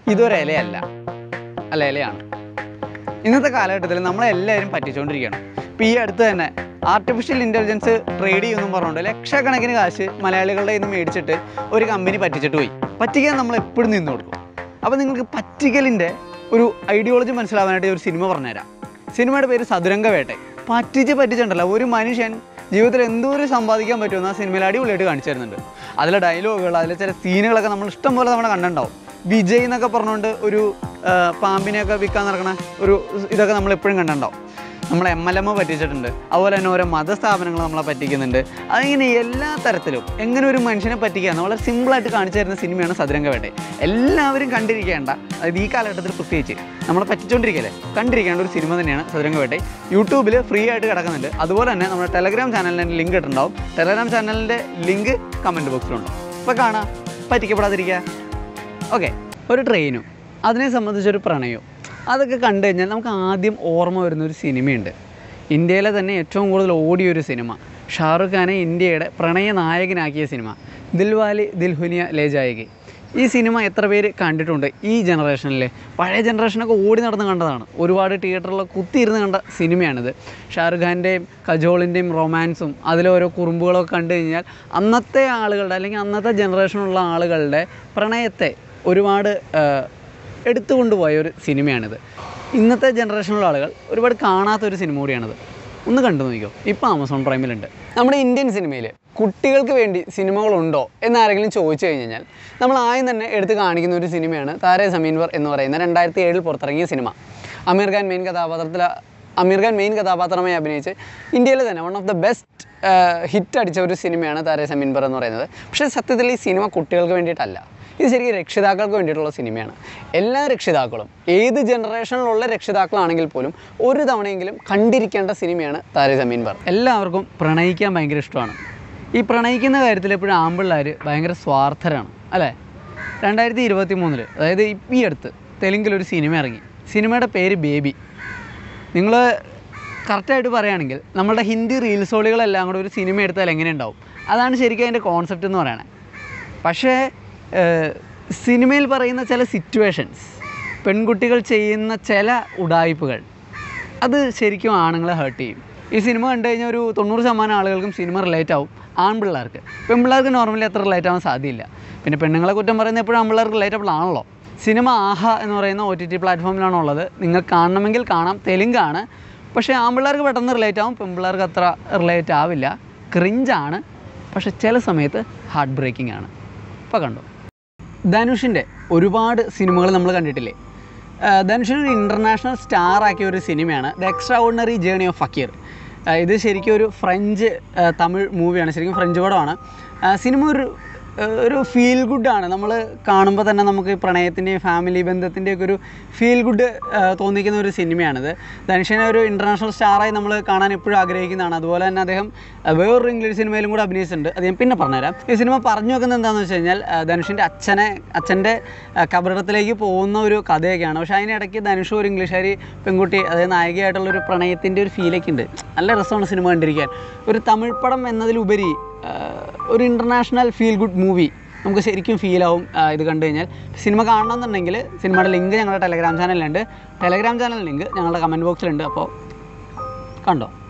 ഇതൊരു ഇലയല്ല അല്ല ഇലയാണ് ഇന്നത്തെ കാലഘട്ടത്തിൽ നമ്മളെല്ലാവരും പറ്റിച്ചുകൊണ്ടിരിക്കുകയാണ് ഇപ്പോൾ ഈ അടുത്ത് തന്നെ ആർട്ടിഫിഷ്യൽ ഇൻ്റലിജൻസ് ട്രേഡ് ചെയ്യുമെന്നും പറഞ്ഞുകൊണ്ട് ലക്ഷക്കണക്കിന് കാശ് മലയാളികളുടെ നിന്ന് മേടിച്ചിട്ട് ഒരു കമ്പനി പറ്റിച്ചിട്ട് പോയി പറ്റിക്കാൻ നമ്മൾ എപ്പോഴും നിന്ന് കൊടുക്കും അപ്പോൾ നിങ്ങൾക്ക് പറ്റിക്കലിൻ്റെ ഒരു ഐഡിയോളജി മനസ്സിലാവാനായിട്ട് ഒരു സിനിമ പറഞ്ഞുതരാം സിനിമയുടെ പേര് സതുരംഗ വേട്ടെ പറ്റിച്ച് പറ്റിച്ചിട്ടുണ്ടല്ലോ ഒരു മനുഷ്യൻ ജീവിതത്തിൽ എന്തോരം സമ്പാദിക്കാൻ പറ്റുമെന്ന് ആ സിനിമയിൽ അടിപൊളിയായിട്ട് കാണിച്ചു തരുന്നുണ്ട് അതിലെ ഡയലോഗുകൾ അതിലെ ചില സീനുകളൊക്കെ നമ്മൾ ഇഷ്ടം പോലെ നമ്മുടെ കണ്ടിട്ടുണ്ടാവും വിജയ് എന്നൊക്കെ പറഞ്ഞുകൊണ്ട് ഒരു ആ, പാമ്പിനെയൊക്കെ വിൽക്കാൻ നടക്കണ ഒരു ഇതൊക്കെ നമ്മൾ എപ്പോഴും കണ്ടിട്ടുണ്ടാവും നമ്മളെ എം എൽ എം പറ്റിച്ചിട്ടുണ്ട് അതുപോലെ തന്നെ ഓരോ മതസ്ഥാപനങ്ങൾ നമ്മളെ പറ്റിക്കുന്നുണ്ട് അതിങ്ങനെ എല്ലാ തരത്തിലും എങ്ങനെ ഒരു മനുഷ്യനെ പറ്റിക്കാന്ന് വളരെ സിമ്പിളായിട്ട് കാണിച്ചു തരുന്ന സിനിമയാണ് സതുരംഗ വേട്ടെ എല്ലാവരും കണ്ടിരിക്കേണ്ട അതായത് ഈ കാലഘട്ടത്തിൽ പ്രത്യേകിച്ച് നമ്മളെ പറ്റിച്ചുകൊണ്ടിരിക്കല്ലേ കണ്ടിരിക്കേണ്ട ഒരു സിനിമ തന്നെയാണ് സതുരംഗ വേട്ടെ യൂട്യൂബിൽ ഫ്രീ ആയിട്ട് കിടക്കുന്നുണ്ട് അതുപോലെ തന്നെ നമ്മുടെ ടെലഗ്രാം ചാനലിൻ്റെ ലിങ്ക് ഇട്ടുണ്ടാവും ടെലഗ്രാം ചാനലിൻ്റെ ലിങ്ക് കമൻറ്റ് ബോക്സിലുണ്ട് അപ്പോൾ കാണാം പറ്റിക്കപ്പെടാതിരിക്കുക ഓക്കെ ഒരു ട്രെയിനും അതിനെ സംബന്ധിച്ചൊരു പ്രണയവും അതൊക്കെ കണ്ടു കഴിഞ്ഞാൽ നമുക്ക് ആദ്യം ഓർമ്മ വരുന്ന ഒരു സിനിമയുണ്ട് ഇന്ത്യയിലെ തന്നെ ഏറ്റവും കൂടുതൽ ഓടിയ ഒരു സിനിമ ഷാറുഖ് ഖാനെ ഇന്ത്യയുടെ പ്രണയ നായകനാക്കിയ സിനിമ ദിൽവാലി ദിൽഹുനിയ ലേ ജായകി ഈ സിനിമ എത്ര പേര് കണ്ടിട്ടുണ്ട് ഈ ജനറേഷനിൽ പഴയ ജനറേഷനൊക്കെ ഓടി നടന്ന് കണ്ടതാണ് ഒരുപാട് തിയേറ്ററിൽ കുത്തിയിരുന്ന് കണ്ട സിനിമയാണിത് ഷാറുഖ് ഖാൻ്റെയും കജോളിൻ്റെയും റൊമാൻസും അതിലെ ഓരോ കുറുമ്പുകളൊക്കെ കണ്ടു കഴിഞ്ഞാൽ അന്നത്തെ ആളുകളുടെ അല്ലെങ്കിൽ അന്നത്തെ ജനറേഷനുള്ള ആളുകളുടെ പ്രണയത്തെ ഒരുപാട് ആ, എടുത്തുകൊണ്ടുപോയ ഒരു സിനിമയാണിത് ഇന്നത്തെ ജനറേഷനിലുള്ള ആളുകൾ ഒരുപാട് കാണാത്ത ഒരു സിനിമ കൂടിയാണിത് ഒന്ന് കണ്ടു നോക്കിക്കോ ഇപ്പോൾ ആമസോൺ പ്രൈമിലുണ്ട് നമ്മുടെ ഇന്ത്യൻ സിനിമയിൽ കുട്ടികൾക്ക് വേണ്ടി സിനിമകളുണ്ടോ എന്നാരെങ്കിലും ചോദിച്ചു കഴിഞ്ഞാൽ നമ്മൾ ആദ്യം തന്നെ എടുത്ത് കാണിക്കുന്ന ഒരു സിനിമയാണ് താരേ സമീൻവർ എന്ന് പറയുന്ന രണ്ടായിരത്തി ഏഴിൽ പുറത്തിറങ്ങിയ സിനിമ അമീർ ഖാൻ മെയിൻ കഥാപാത്രത്തിൽ അമീർ ഖാൻ മെയിൻ കഥാപാത്രമായി അഭിനയിച്ച് ഇന്ത്യയിലെ തന്നെ one of the best hit അടിച്ച ഒരു സിനിമയാണ് താരേ സമീൻവർ എന്ന് പറയുന്നത് പക്ഷേ സത്യത്തിൽ ഈ സിനിമ കുട്ടികൾക്ക് വേണ്ടിയിട്ടല്ല ഇത് ശരിക്കും രക്ഷിതാക്കൾക്ക് വേണ്ടിയിട്ടുള്ള സിനിമയാണ് എല്ലാ രക്ഷിതാക്കളും ഏത് ജനറേഷനിലുള്ള രക്ഷിതാക്കളാണെങ്കിൽ പോലും ഒരു തവണയെങ്കിലും കണ്ടിരിക്കേണ്ട സിനിമയാണ് താരേ സമീൻ പറ എല്ലാവർക്കും പ്രണയിക്കാൻ ഭയങ്കര ഇഷ്ടമാണ് ഈ പ്രണയിക്കുന്ന കാര്യത്തിൽ എപ്പോഴും ആമ്പിള്ളേർ ഭയങ്കര സ്വാർത്ഥരാണ് അല്ലേ രണ്ടായിരത്തി ഇരുപത്തി മൂന്നിൽ അതായത് ഇപ്പ- ഈ അടുത്ത് തെലുങ്കിലൊരു സിനിമ ഇറങ്ങി സിനിമയുടെ പേര് ബേബി നിങ്ങൾ കറക്റ്റായിട്ട് പറയുകയാണെങ്കിൽ നമ്മളുടെ ഹിന്ദി റീൽസോളികളെല്ലാം കൂടെ ഒരു സിനിമ എടുത്താൽ എങ്ങനെ ഉണ്ടാവും അതാണ് ശരിക്കും അതിൻ്റെ കോൺസെപ്റ്റ് എന്ന് പറയണത് പക്ഷേ ഏഹ്, സിനിമയിൽ പറയുന്ന ചില സിറ്റുവേഷൻസ് പെൺകുട്ടികൾ ചെയ്യുന്ന ചില ഉടായ്പകൾ അത് ശരിക്കും ആണുങ്ങളെ ഹേർട്ട് ചെയ്യും ഈ സിനിമ കണ്ടു കഴിഞ്ഞാൽ ഒരു തൊണ്ണൂറ് ശതമാനം ആളുകൾക്കും സിനിമ റിലേറ്റ് ആവും ആൺപിള്ളേർക്ക് പെൺപിള്ളേർക്ക് നോർമലി അത്ര റിലേറ്റ് ആവാൻ സാധ്യമില്ല പിന്നെ പെണ്ണുങ്ങളെ കുറ്റം പറയുന്നത് എപ്പോഴും ആൺപിള്ളേർക്ക് റിലേറ്റബിൾ ആണല്ലോ സിനിമ ആഹ എന്ന് പറയുന്ന ഒ ടി ടി പ്ലാറ്റ്ഫോമിലാണ് ഉള്ളത് നിങ്ങൾ കാണണമെങ്കിൽ കാണാം തെലുങ്കാണ് പക്ഷേ ആൺപിള്ളേർക്ക് പെട്ടെന്ന് റിലേറ്റ് ആവും പെൺപിള്ളേർക്ക് അത്ര റിലേറ്റ് ആവില്ല ക്രിഞ്ചാണ് പക്ഷേ ചില സമയത്ത് ഹാർട്ട് ബ്രേക്കിംഗ് ആണ് ഇപ്പോൾ കണ്ടു ധനുഷിൻ്റെ ഒരുപാട് സിനിമകൾ നമ്മൾ കണ്ടിട്ടില്ലേ ആ, ധനുഷിനെ ഒരു ഇൻ്റർനാഷണൽ സ്റ്റാർ ആക്കിയ ഒരു സിനിമയാണ് the extraordinary journey of Fakir ആ, ഇത് ശരിക്കും ഒരു ഫ്രഞ്ച് ആ, തമിഴ് മൂവിയാണ് ശരിക്കും ഫ്രഞ്ച് പടമാണ് ആ, സിനിമ ഒരു ആ, ഒരു ഫീൽ ഗുഡാണ് നമ്മൾ കാണുമ്പോൾ തന്നെ നമുക്ക് ഈ പ്രണയത്തിൻ്റെയും ഫാമിലി ബന്ധത്തിൻ്റെയൊക്കെ ഒരു ഫീൽ ഗുഡ് തോന്നിക്കുന്ന ഒരു സിനിമയാണിത് ധനുഷിനെ ഒരു ഇൻ്റർനാഷണൽ സ്റ്റാറായി നമ്മൾ കാണാൻ എപ്പോഴും ആഗ്രഹിക്കുന്നതാണ് അതുപോലെ തന്നെ അദ്ദേഹം ആ, വേറൊരു ഇംഗ്ലീഷ് സിനിമയിലും കൂടെ അഭിനയിച്ചിട്ടുണ്ട് അത് ഞാൻ പിന്നെ പറഞ്ഞുതരാം ഈ സിനിമ പറഞ്ഞു വെക്കുന്നത് എന്താണെന്ന് വെച്ച് കഴിഞ്ഞാൽ ആ, ധനുഷിൻ്റെ അച്ഛനെ അച്ഛൻ്റെ കബറിടത്തിലേക്ക് പോകുന്ന ഒരു കഥയൊക്കെയാണ് പക്ഷേ അതിനിടയ്ക്ക് ധനുഷ് ഒരു ഇംഗ്ലീഷുകാരി പെൺകുട്ടി അതായത് നായികയായിട്ടുള്ള ഒരു പ്രണയത്തിൻ്റെ ഒരു ഫീലൊക്കെ ഉണ്ട് നല്ല രസമാണ് സിനിമ കണ്ടിരിക്കാൻ ഒരു തമിഴ് പടം എന്നതിലുപരി ആ, ഒരു ഇൻ്റർനാഷണൽ ഫീൽ ഗുഡ് മൂവി നമുക്ക് ശരിക്കും ഫീൽ ആവും ആ, ഇത് കണ്ടു കഴിഞ്ഞാൽ സിനിമ കാണണമെന്നുണ്ടെങ്കിൽ സിനിമയുടെ ലിങ്ക് ഞങ്ങളുടെ ടെലഗ്രാം ചാനലിലുണ്ട് ടെലഗ്രാം ചാനൽ ലിങ്ക് ഞങ്ങളുടെ കമൻറ്റ് ബോക്സിലുണ്ട് അപ്പോൾ കണ്ടോ